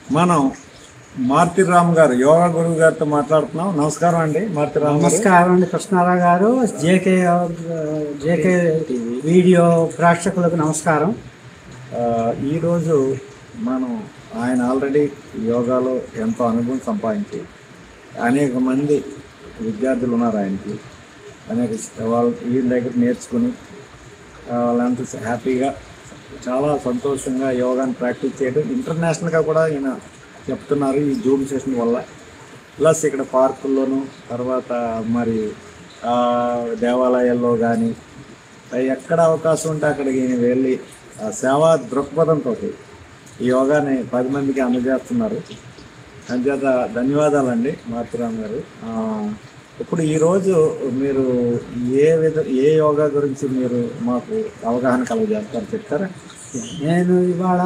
మనం మార్తిరామ్ గారు యోగా గురువు గారితో మాట్లాడుతున్నాం నమస్కారం అండి మార్తిరామ్ గారు నమస్కారం అండి కృష్ణారావు గారు జేకే జేకే వీడియో ప్రేక్షకులకు నమస్కారం ఆ, ఈరోజు మనం ఆయన ఆల్రెడీ యోగాలో ఎంతో అనుభవం సంపాదించి అనేక మంది విద్యార్థులు ఉన్నారు ఆయనకి అనేక వాళ్ళు వీళ్ళ దగ్గర నేర్చుకుని ఆ, వాళ్ళంతా హ్యాపీగా చాలా సంతోషంగా యోగాని ప్రాక్టీస్ చేయడం ఇంటర్నేషనల్గా కూడా ఈయన చెప్తున్నారు ఈ జూమ్ సెషన్ వల్ల ప్లస్ ఇక్కడ పార్కుల్లోనూ తర్వాత మరి ఆ, దేవాలయాల్లో కానీ ఎక్కడ అవకాశం ఉంటే అక్కడికి ఈయన వెళ్ళి ఆ సేవా దృక్పథంతో ఈ యోగాని పది మందికి అందజేస్తున్నారు అంచేత ధన్యవాదాలండి మాతృరామ్ గారు ఆ, ఇప్పుడు ఈరోజు మీరు ఏ విధ ఏ యోగా గురించి మీరు మాకు అవగాహన కలగజేస్తారు చెప్తారా నేను ఇవాళ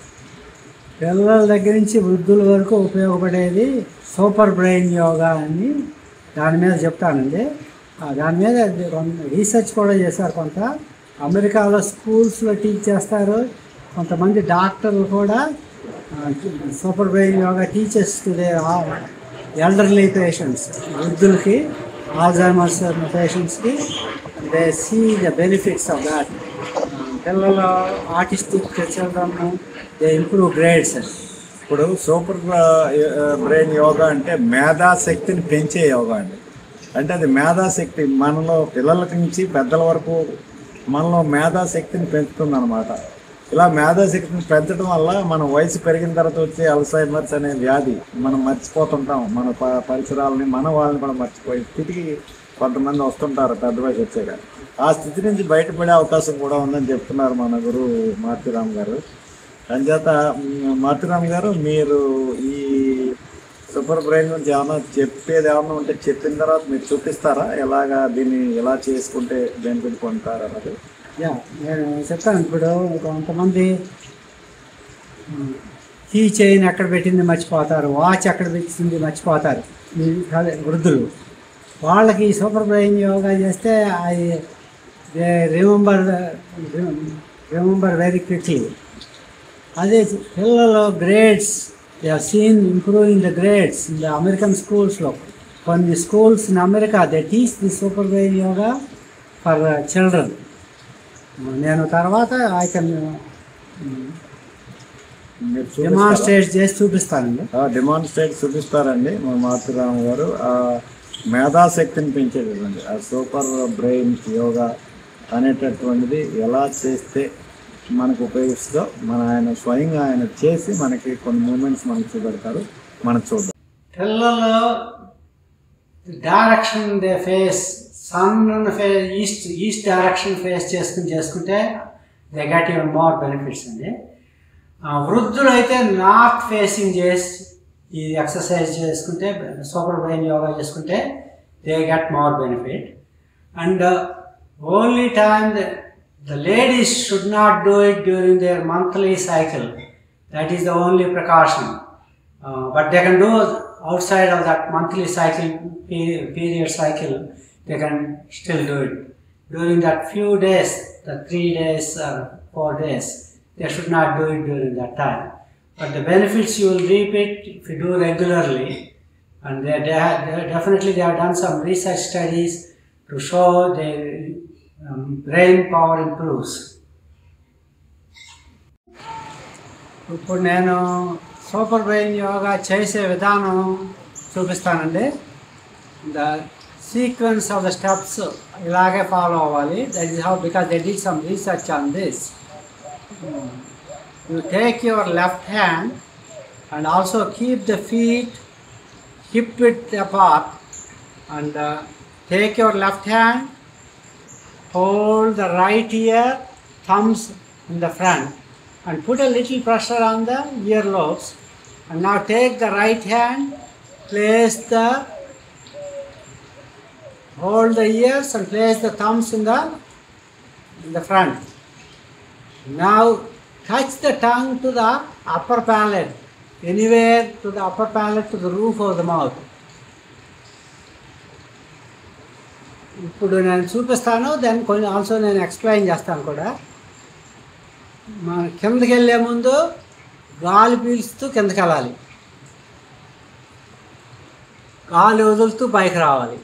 పిల్లల దగ్గర నుంచి వృద్ధుల వరకు ఉపయోగపడేది సూపర్ బ్రెయిన్ యోగా అని దాని మీద చెప్తానండి ఆ, దాని మీద కొంత రీసెర్చ్ కూడా చేశారు కొంత అమెరికాలో స్కూల్స్లో టీచ్ చేస్తారు కొంతమంది డాక్టర్లు కూడా super brain yoga teachers elderly patients వృద్ధులకి ఆల్జైమర్స్ పేషెంట్స్కి they see the benefits of that పిల్లలు artistic children they improve grades ఇప్పుడు సూపర్ బ్రెయిన్ యోగా అంటే మేధాశక్తిని పెంచే యోగా అండి అంటే అది మేధాశక్తి మనలో పిల్లల నుంచి పెద్దల వరకు మనలో మేధాశక్తిని పెంచుతుంది అనమాట ఇలా మేధాశక్తిని పెంచడం వల్ల మన వయసు పెరిగిన తర్వాత వచ్చే అల్సైమర్స్ అనే వ్యాధి మనం మర్చిపోతుంటాం మన ప- పరిసరాలని మన వాళ్ళని కూడా మర్చిపోయే స్థితికి కొంతమంది వస్తుంటారు పెద్ద వయసు వచ్చాక ఆ స్థితి నుంచి బయటపడే అవకాశం కూడా ఉందని చెప్తున్నారు మన గురువు మారుతిరామ్ గారు అంచేత మ్, మారుతిరామ్ గారు మీరు ఈ సూపర్ బ్రెయిన్ గురించి ఏమన్నా చెప్పేది ఏమన్నా ఉంటే చెప్పిన తర్వాత మీరు చూపిస్తారా ఎలాగా దీన్ని ఎలా చేసుకుంటే బెనిఫిట్ పొందుతారు అన్నది యా నేను చెప్తాను ఇప్పుడు కొంతమంది కీ చైన్ ఎక్కడ పెట్టింది మర్చిపోతారు వాచ్ ఎక్కడ పెట్టింది మర్చిపోతారు ఈ అదే వృద్ధులు వాళ్ళకి ఈ సూపర్ బ్రెయిన్ యోగా చేస్తే అది they remember remember very quickly అదే పిల్లలు grades they are seen improving the grades in the American స్కూల్స్లో కొన్ని schools in America they teach the super brain yoga for children నేను తర్వాత ఐ కెన్ మీరు చూపిస్తారా? డెమాన్స్ట్రేట్ చేసి చూపిస్తానండి ఆ, డెమాన్స్ట్రేట్ చూపిస్తారండి మా మాతృరామ్ గారు ఆ మేధాశక్తిని పెంచేటటువంటి ఆ సూపర్ బ్రెయిన్ యోగా అనేటటువంటిది ఎలా చేస్తే మనకు ఉపయోగిస్తుందో మన ఆయన స్వయంగా ఆయన చేసి మనకి కొన్ని మూమెంట్స్ మనకు చూపెడతారు మనం చూద్దాం పిల్లలు direction they face sun face east east direction face చేసుకుని చేసుకుంటే they get even more benefits అండి ఆ, వృద్ధులు అయితే నార్త్ ఫేసింగ్ చేసి ఈ ఎక్సర్సైజ్ చేసుకుంటే సూపర్ బ్రెయిన్ యోగా చేసుకుంటే they get more benefit and only time the ladies should not do it during their monthly cycle that is the only precaution Uh, but they can do outside of that monthly cycle pe- period cycle they can still do it during that few days the three days or four days they should not do it during that time but the benefits you will reap it if you do regularly and they, they, have, they definitely they have done some research studies to show the um, brain power improves ఇప్పుడు నేను super brain yoga చేసే విధానం చూపిస్తానండి the sequence of the steps ఇలాగే follow అవ్వాలి that is how because they did some research on this you take your left hand and also keep the feet hip it apart and take your left hand hold the right ear, thumbs in the front, and put a little pressure on the earlobes. And now take the right hand, place the hold the ears and place the thumbs in the in the front. Now touch the tongue to the upper palate, anywhere to the upper palate to the roof of the mouth. ఇప్పుడు నేను చూపిస్తాను దాన్ని కొంచెం also నేను explain చేస్తాను కూడా మన కిందకి వెళ్ళే ముందు గాలి పీల్చుతూ కిందకి వెళ్ళాలి గాలి వదులుతూ పైకి రావాలి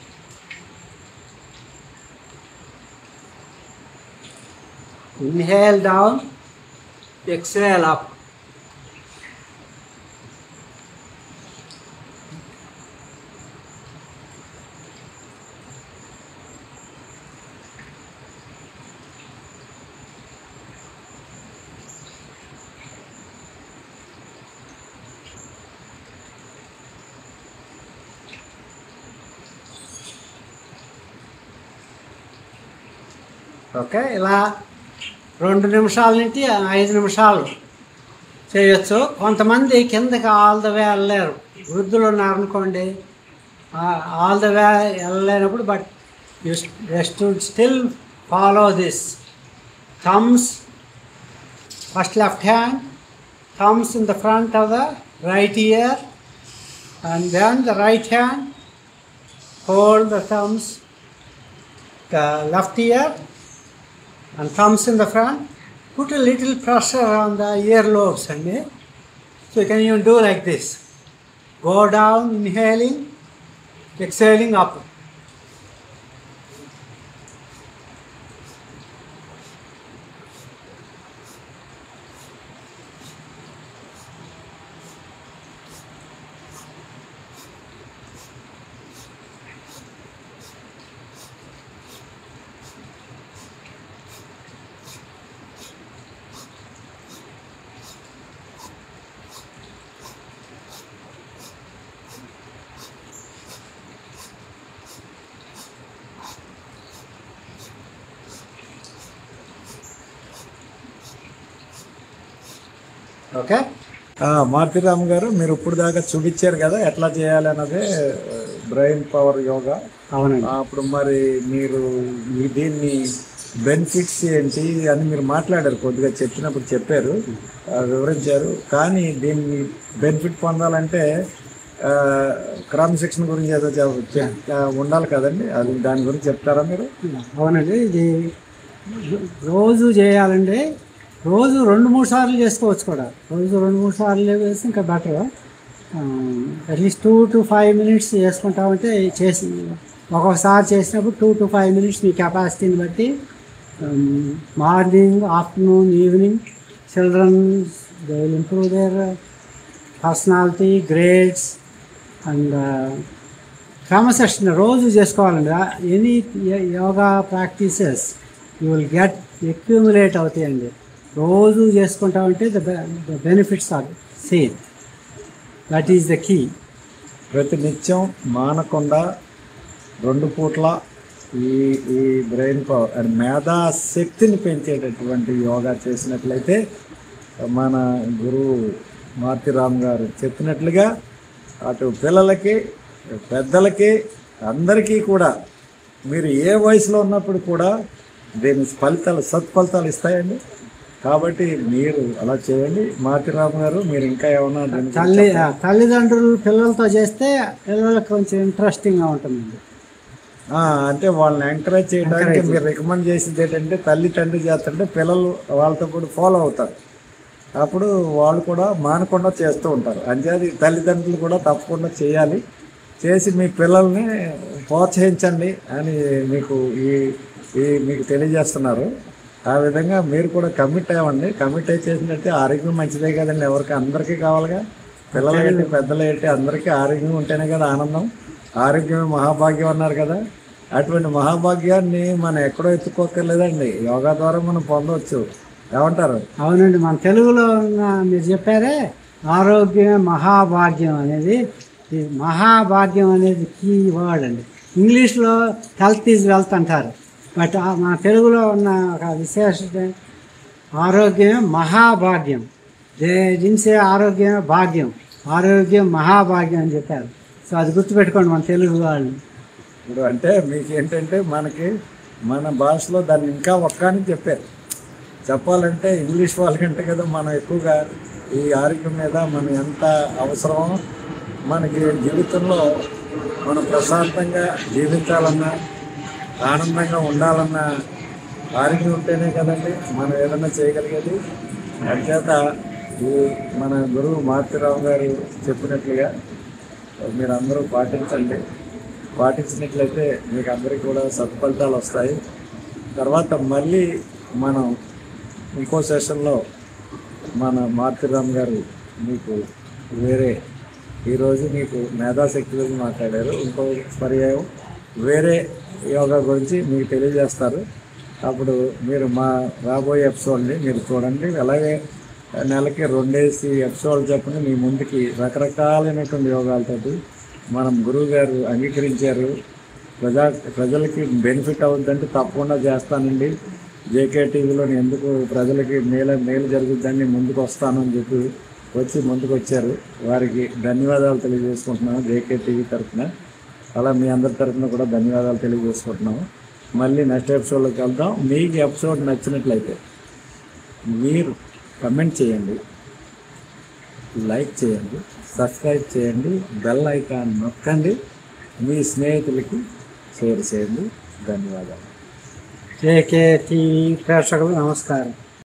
inhale down exhale up okay ఇలా రెండు నిమిషాల నుంచి ఐదు నిమిషాలు చేయొచ్చు కొంతమంది కిందకి ఆల్ ద వే వెళ్ళలేరు వృద్ధులు ఉన్నారనుకోండి ఆల్ ద వే వెళ్ళలేనప్పుడు but you just still follow this thumbs first left hand thumbs in the front of the right ear and then the right hand hold the thumbs the left ear and thumbs in the front. Put a little pressure on the earlobes and eh? so you can even do like this. Go down, inhaling, exhaling up. Okay? Marutiram గారు మీరు ఇప్పుడు దాకా చూపించారు కదా ఎట్లా చేయాలి అన్నదే brain power yoga అవునండి అప్పుడు మరి మీరు ఈ దీన్ని బెనిఫిట్స్ ఏంటి అని మీరు మాట్లాడారు కొద్దిగా చెప్పినప్పుడు చెప్పారు ఆ, వివరించారు కానీ దీన్ని బెనిఫిట్ పొందాలంటే ఆ, క్రమశిక్షణ గురించి ఏదో చెప్- చెప్- ఆ, ఉండాలి కదండి అది దాని గురించి చెప్తారా మీరు అవునండి ఇది రోజు చేయాలండి రోజు రెండు మూడు సార్లు చేసుకోవచ్చు కూడా రోజు రెండు మూడు సార్లు వేసి ఇంకా better at least two to five minutes చేసుకుంటామంటే చేసి ఒక్కొక్కసారి చేసినప్పుడు టూ టు ఫైవ్ మినిట్స్ మీ కెపాసిటీని బట్టి morning afternoon evening children they will improve their personality grades and క్రమశిక్షణ రోజు చేసుకోవాలండి any yoga practices you will get accumulate అవుతాయండి రోజు చేసుకుంటామంటే the the benefits are same that is the key ప్రతి నిత్యం మానకుండా రెండు పూట్ల ఈ ఈ బ్రెయిన్ పవర్ అండ్ మేధా శక్తిని పెంచేటటువంటి యోగా చేసినట్లయితే మన గురువు మారుతిరామ్ గారు చెప్పినట్లుగా అటు పిల్లలకి పెద్దలకి అందరికీ కూడా మీరు ఏ వయసులో ఉన్నప్పుడు కూడా దీని ఫలితాలు సత్ఫలితాలు ఇస్తాయండి కాబట్టి మీరు అలా చేయండి మారుతిరామ్ గారు మీరు ఇంకా ఏమన్నా దీని గురించి తల్లి తల్లిదండ్రులు పిల్లలతో చేస్తే పిల్లలకు కొంచెం ఇంట్రెస్టింగ్గా ఉంటుందండి ఆ, అంటే వాళ్ళని ఎంకరేజ్ చేయడానికి మీరు రికమెండ్ చేసింది ఏంటంటే తల్లి తండ్రి చేస్తుంటే పిల్లలు వాళ్ళతో కూడా ఫాలో అవుతారు అప్పుడు వాళ్ళు కూడా మానకుండా చేస్తూ ఉంటారు అంచేది తల్లిదండ్రులు కూడా తప్పకుండా చేయాలి చేసి మీ పిల్లల్ని ప్రోత్సహించండి అని మీకు ఈ ఈ మీకు తెలియజేస్తున్నారు ఆ విధంగా మీరు కూడా కమిట్ అవ్వండి కమిట్ అయి చేసినట్టే ఆరోగ్యం మంచిదే కదండి ఎవరికి అందరికీ కావాలిగా పిల్లలు ఏంటి పెద్దలు ఏంటి అందరికీ ఆరోగ్యం ఉంటేనే కదా ఆనందం ఆరోగ్యమే మహాభాగ్యం అన్నారు కదా అటువంటి మహాభాగ్యాన్ని మనం ఎక్కడో ఎత్తుకోకర్లేదండి యోగా ద్వారా మనం పొందవచ్చు ఏమంటారు అవునండి మన తెలుగులో ఉన్న మీరు చెప్పారే ఆరోగ్యమే మహాభాగ్యం అనేది ఈ మహాభాగ్యం అనేది కీ వర్డ్ అండి ఇంగ్లీష్లో హెల్త్ ఈజ్ వెల్త్ అంటారు బట్ ఆ మన తెలుగులో ఉన్న ఒక విశేషత ఆరోగ్యమే మహాభాగ్యం దే దించే ఆరోగ్యమే భాగ్యం ఆరోగ్యం మహాభాగ్యం అని చెప్పారు సో అది గుర్తుపెట్టుకోండి మన తెలుగు వాళ్ళు ఇప్పుడు అంటే మీకు ఏంటంటే మనకి మన భాషలో దాన్ని ఇంకా ఒక్కని చెప్పారు చెప్పాలంటే ఇంగ్లీష్ వాళ్ళకంటే కదా మనం ఎక్కువగా ఈ ఆరోగ్యం మీద మనం ఎంత అవసరమో మనకి జీవితంలో మనం ప్రశాంతంగా జీవించాలన్నా ఆనందంగా ఉండాలన్నా ఆరోగ్యం ఉంటేనే కదండి మనం ఏదైనా చేయగలిగేది అంచేత ఈ మన గురువు మారుతిరావు గారు చెప్పినట్లుగా మీరందరూ పాటించండి పాటించినట్లయితే మీకు అందరికీ కూడా సత్ఫలితాలు వస్తాయి తర్వాత మళ్ళీ మనం ఇంకో సెషన్లో మన మారుతిరామ్ గారు మీకు వేరే ఈరోజు మీకు మేధాశక్తి గురించి మాట్లాడారు ఇంకో పర్యాయం వేరే యోగా గురించి మీకు తెలియజేస్తారు అప్పుడు మీరు మా రాబోయే ఎపిసోడ్ని మీరు చూడండి అలాగే నెలకి రెండేసి ఎపిసోడ్ చెప్పని మీ ముందుకి రకరకాలైనటువంటి యోగాలతోటి మనం గురువు గారు అంగీకరించారు ప్రజా ప్రజలకి బెనిఫిట్ అవుద్దంటే తప్పకుండా చేస్తానండి జేకే టీవీలో ఎందుకు ప్రజలకి మేలు మేలు జరుగుద్దని ముందుకు వస్తానని చెప్పి వచ్చి ముందుకు వచ్చారు వారికి ధన్యవాదాలు తెలియజేసుకుంటున్నాను జేకే టీవీ తరఫున అలా మీ అందరి తరఫున కూడా ధన్యవాదాలు తెలియజేసుకుంటున్నాము మళ్ళీ నెక్స్ట్ ఎపిసోడ్లోకి వెళ్దాం మీకు ఎపిసోడ్ నచ్చినట్లయితే మీరు కమెంట్ చేయండి లైక్ చేయండి సబ్స్క్రైబ్ చేయండి బెల్ ఐకాన్ నొక్కండి మీ స్నేహితులకి షేర్ చేయండి ధన్యవాదాలు జేకే టీవీ ప్రేక్షకులు నమస్కారం